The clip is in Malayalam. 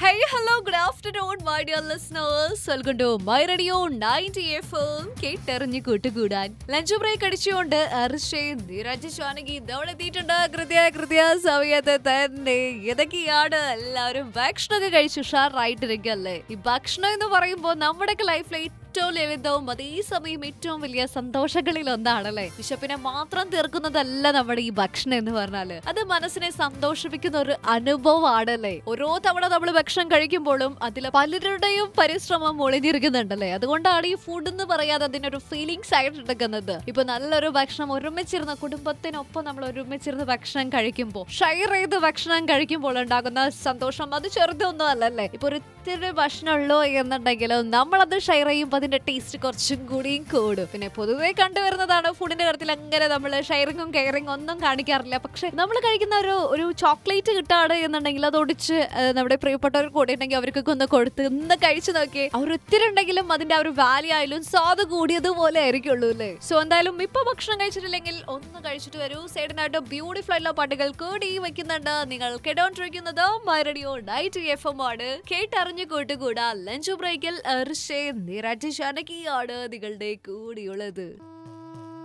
Hey, hello, good afternoon, my dear listeners. Welcome to My Radio 90 FM. കേട്ടെറിഞ്ഞ് കൂട്ടുകൂടാൻ ലഞ്ച് ബ്രേക്ക് അടിച്ചുകൊണ്ട് അർഷയും നീരജ് ജാനകി ഇതോടെ എത്തിയിട്ടുണ്ട് കൃത്യ കൃത്യ സമയത്ത് തന്നെ ഇതൊക്കെയാണ് എല്ലാവരും ഭക്ഷണമൊക്കെ കഴിച്ച് ഉഷാറായിട്ടിരിക്കല്ലേ ഈ ഭക്ഷണം എന്ന് പറയുമ്പോൾ നമ്മുടെയൊക്കെ ലൈഫിലെ ഏറ്റവും ലളിതവും അതേസമയം ഏറ്റവും വലിയ സന്തോഷങ്ങളിൽ ഒന്നാണല്ലേ വിശപ്പിനെ മാത്രം തീർക്കുന്നതല്ല നമ്മുടെ ഈ ഭക്ഷണം എന്ന് പറഞ്ഞാല് അത് മനസ്സിനെ സന്തോഷിപ്പിക്കുന്ന ഒരു അനുഭവമാണല്ലേ ഓരോ തവണ നമ്മൾ ഭക്ഷണം കഴിക്കുമ്പോഴും അതിൽ പലരുടെയും പരിശ്രമം ഒളിഞ്ഞിരിക്കുന്നുണ്ടല്ലേ അതുകൊണ്ടാണ് ഈ ഫുഡ് എന്ന് പറയാതെ അതിനൊരു ഫീലിങ്സ് ആയിട്ട് എടുക്കുന്നത് ഇപ്പൊ നല്ലൊരു ഭക്ഷണം ഒരുമിച്ചിരുന്ന കുടുംബത്തിനൊപ്പം നമ്മൾ ഒരുമിച്ചിരുന്ന് ഭക്ഷണം കഴിക്കുമ്പോൾ ഷെയർ ചെയ്ത് ഭക്ഷണം കഴിക്കുമ്പോൾ ഉണ്ടാകുന്ന സന്തോഷം അത് ചെറുതൊന്നും അല്ലല്ലേ ഇപ്പൊ ഒരു ഇത്തിരി ഭക്ഷണമുള്ളൂ എന്നുണ്ടെങ്കിലും നമ്മളത് ഷെയർ ചെയ്യുമ്പോൾ അതിന്റെ ടേസ്റ്റ് കുറച്ചും കൂടിയും കൂടും പിന്നെ പൊതുവെ കണ്ടുവരുന്നതാണ് ഫുഡിന്റെ കാര്യത്തിൽ അങ്ങനെ നമ്മൾ ഷെയറിങ്ങും കെയറിങ്ങും ഒന്നും കാണിക്കാറില്ല പക്ഷെ നമ്മൾ കഴിക്കുന്ന ഒരു ഒരു ചോക്ലേറ്റ് കിട്ടാണ് എന്നുണ്ടെങ്കിൽ അത് ഒടിച്ച് ആ, നമ്മുടെ പ്രിയപ്പെട്ടവർ കൂടെ ഉണ്ടെങ്കിൽ അവർക്കൊക്കെ ഒന്ന് കൊടുത്ത് ഒന്ന് കഴിച്ചു നോക്കിയേ അവർ ഒത്തിരി ഉണ്ടെങ്കിലും അതിന്റെ ആ ഒരു വാല്യൂ ആയാലും സ്വാദ് കൂടിയതുപോലെ ആയിരിക്കുള്ളൂ അല്ലേ സോ എന്തായാലും ഇപ്പൊ ഭക്ഷണം കഴിച്ചിട്ടില്ലെങ്കിൽ ഒന്ന് കഴിച്ചിട്ട് വരൂ സൈഡിനായിട്ട് ബ്യൂട്ടിഫുൾ ആയിട്ടുള്ള പാട്ടുകൾ കൂടി വെക്കുന്നുണ്ട് നിങ്ങൾ കേട്ടോണ്ടിരിക്കുന്നത് my radio night F M ആണ് കേട്ടറിഞ്ഞു കൂട്ടുകൂടാ ലഞ്ച് ബ്രേക്കിൽ നിരജ് ജാനകിയാണ് നിങ്ങളുടെ കൂടിയുള്ളത്